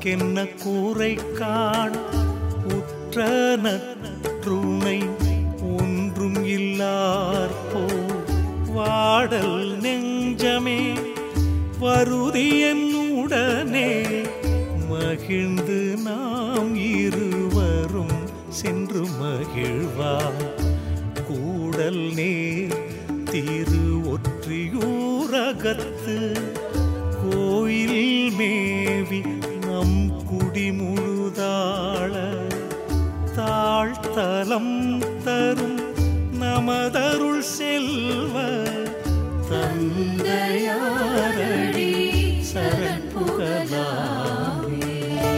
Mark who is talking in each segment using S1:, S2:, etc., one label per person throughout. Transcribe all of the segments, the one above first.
S1: உனக்கென்ன கூரை காண உற்ற நற்றுணை ஒன்றும் இல்லார் போ வாடல் நெஞ்சமே வருதி என்னுடனே மகிழ்ந்து நாம் இருவரும் சென்று மகிழ்வார் கூடல் நேர் திரு ஒற்றியூரகத்து கோயில் மேவி நம் குடிமுழுதாள தாழ்த்தலம் தரும் நமதருள் செல்வ தந்தையாரடி சரண் புகழாமே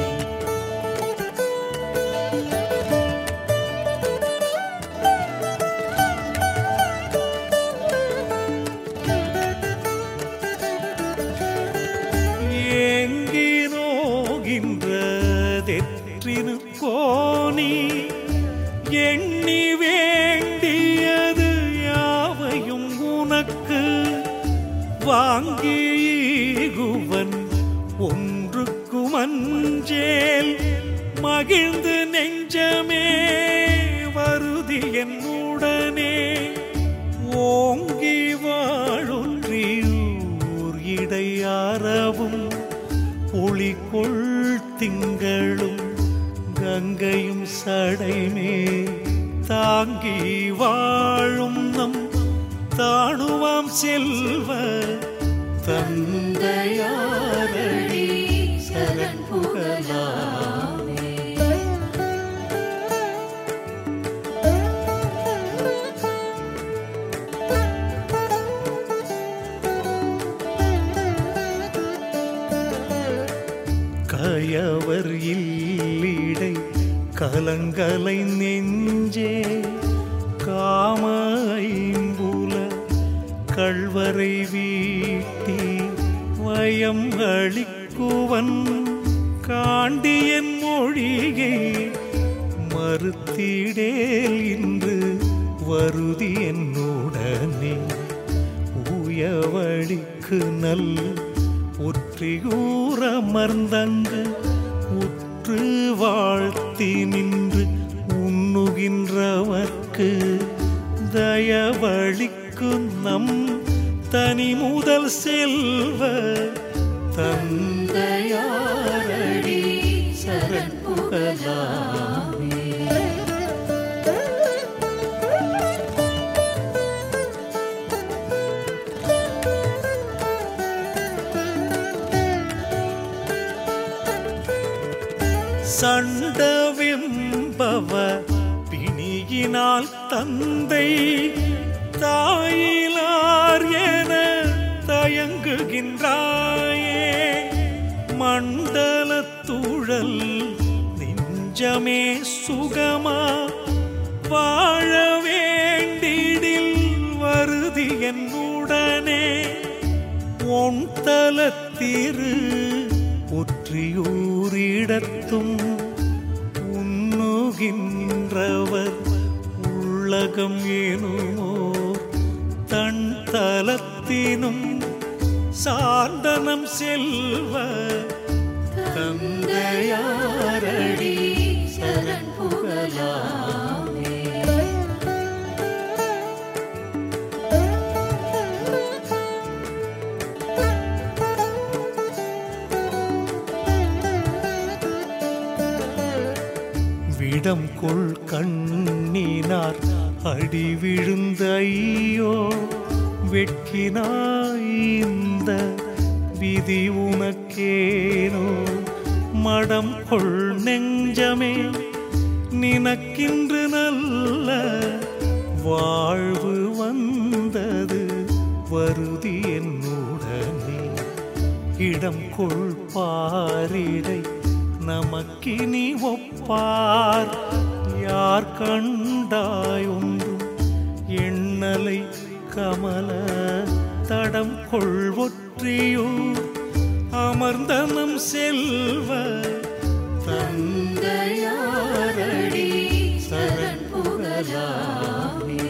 S1: ஏங்கி நோகின்றதெற்றினு கோணி எண்ணி வேண்டியது யாவையும் உனக்கு வாங்கிகுவன் ஒன்றுக்கும் அஞ்சேல் மகிழ்ந்து நெஞ்சமே வருதி என்னுடனே ஓங்கி வாழொன்றியூர் இடையாரவும் ஒளிகொள் திங்களும் கங்கையும் சடைமே தாங்கி வாழும் நம் தாணுவாம் செல்வ தந்தையாரடி சரண் புகழாமே கயவர் இல்லிடை கலங்கலை நெஞ்சே காம ஐம்புல கள்வரை வீட்டி வயம் அளிக்குவன் காண்டியன் மொழியை மறுத்திடேல் இன்று வருதி என்னுடனே உயவழிக்கு நல் ஒற்றியூரமர்ந்தங்கு உற்று வாழ்த்தி நின்று உண்ணுகின்றவர்க்கு தயவழிக்கு நம் தனி முதல் செல்வ தந்தையாரடி சரண் புகழாமே சண்டவெம்பவ பிணியினால் தந்தை தாயிலார் என தயங்குகின்றாயே மண்டலத்துழல் நெஞ்சமே சுகமா வாழ வேண்டிடில் வருதி என்னுடனே உன் தலத்திரு ஒற்றியூரிடத்தும் உண்ணுகின்றவர் உள்ளகம் ஏனுமோர் தன் தலத்தினும் சாந்தனம் செல்வ தந்தையாரடி சரண் புகழாமே விடம் கொள் கண்ணினார் அடி விழுந்த ஐயோ வெட்கினாய் இந்த விதி உனக்கேனோ மடம் கொள் நெஞ்சமே நினக்கின்று நல்ல வாழ்வு வந்தது வருதி என்னுடனே இடம் கொள் பாரிடை நமக்கினி ஒப்பார் யார் கண்டாய் ஒன்றும் எண்ணலை கமல தடம் கொள்வொற்றியூர் அமர்ந்தனம் செல்வ தந்தையாரடி சரண் புகழாமே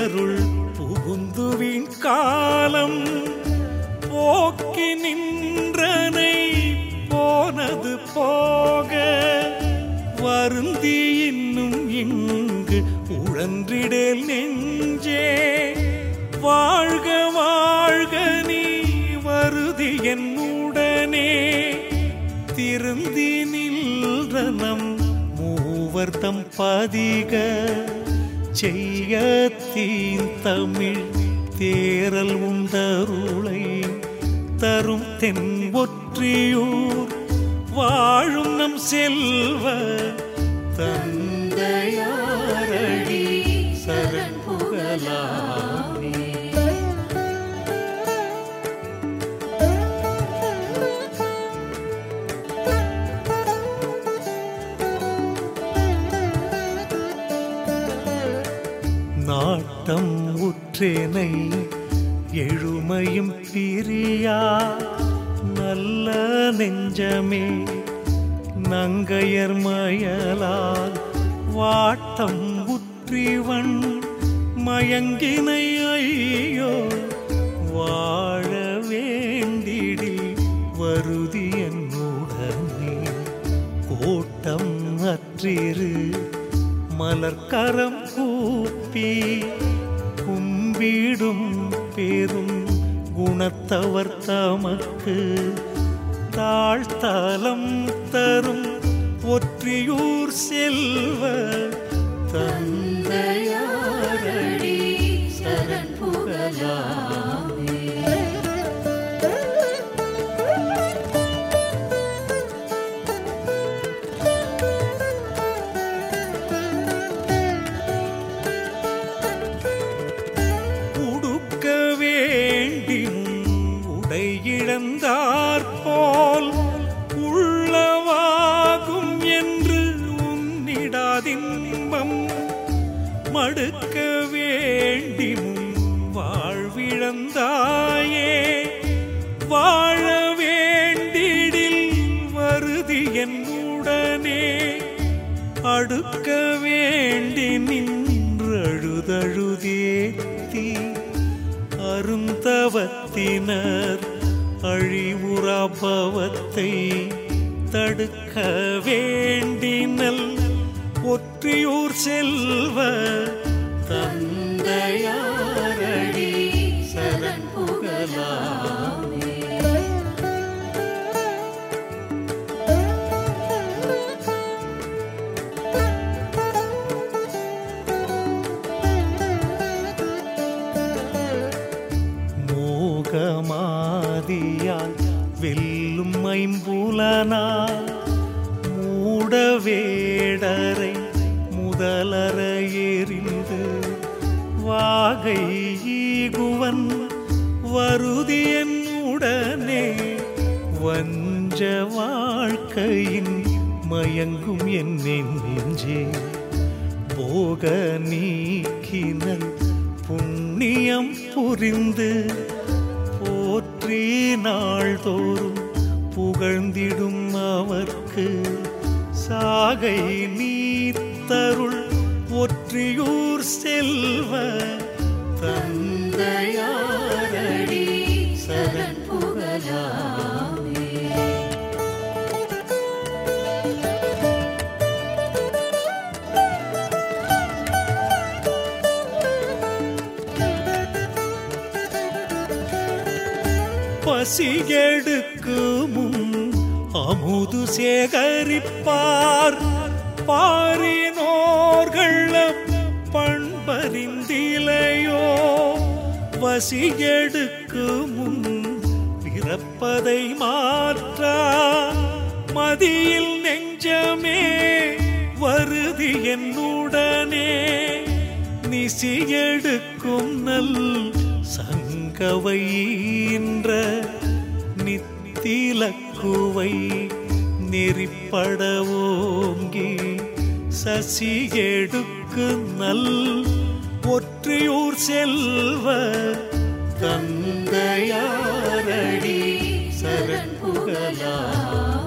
S1: நீரருள் புகுந்துவின் காலம் போக்கி நின்றனை போனது போக வருந்தி இன்னும் இங்கு உழன்றிடேல் நெஞ்சே வாழ்க வாழ்க நீ வருதி என்னுடனே திருந்தி நின்றனம் மூவர்த்தம் பதிக செய்ய தீன் தமிழ் தேரல் உண்டருளை தரும் தென் ஒற்றியூர் வாழும் நம் செல்வ தந்தையாரடி சரண் புகழாமே நாட்டம் உற்றேனை எழுமையும் பிரியா நல்ல நெஞ்சமே நங்கையர் மயலால் வாட்டம் உற்றிவன் மயங்கினை ஐயோ வாழ வேண்டிடில் வருதி என்னுடனே கோட்டம் அற்றிரு மலர்கரம் கூப்பி கும்பிடும் பெரும் குணத்தவர் தமக்கு தாழ்த்தலம் தரும் ஒற்றியூர் செல்வ தந்தையாரடி சரண் புகழாமே உடுக்க வேண்டினும் உடை இழந்தார் போல் உள்ளவாகும் என்று உன்னிடாதின்பம் மடுக்க வேண்டினும் வாழ்விழந்தாயே வாழ வேண்டிடில் வருதி என்னுடனே அடுக்க வேண்டி நின்றழுதழுதேத்தி அருந்தவத்தினர் அழிவுறாபவத்தை தடுக்க வேண்டினல் ஒற்றியூர் செல்வ தந்தையாரடி சரண் புகழாமே மோகமாதியால் வெல்லும் ஐம்புலனா மூட வேடரை முதலற எறிந்து வாகை ஈகுவன் வருதியன் உடனே வஞ்ச வாழ்க்கையின் மயங்கும் என் நெஞ்சே போக நீக்கினல் புண்ணியம் புரிந்து போற்றி நாள்தோறும் புகழ்ந்திடும் அவர்க்கு சாகை நீத்தருள் ஒற்றியூர் செல்வ தந்தையாரடி சரண் புகழாமே பசியெடுக்கு முன் அமுது சேகரிப்பார் பாரினோர்கள் பண்பறிந்திலையோ வசியெடுக்கு முன் பிறப்பதை மாற்றா மதியில் நெஞ்சமே வருதி என்னுடனே நிசியெடுக்கும் நல் சங்கவையின்ற நித்திலக்குவை நெறிப்பட ஓங்கி சசி எடுக்கு நல் ஒற்றியூர் செல்வ தந்தையாரடி சரண் புகழா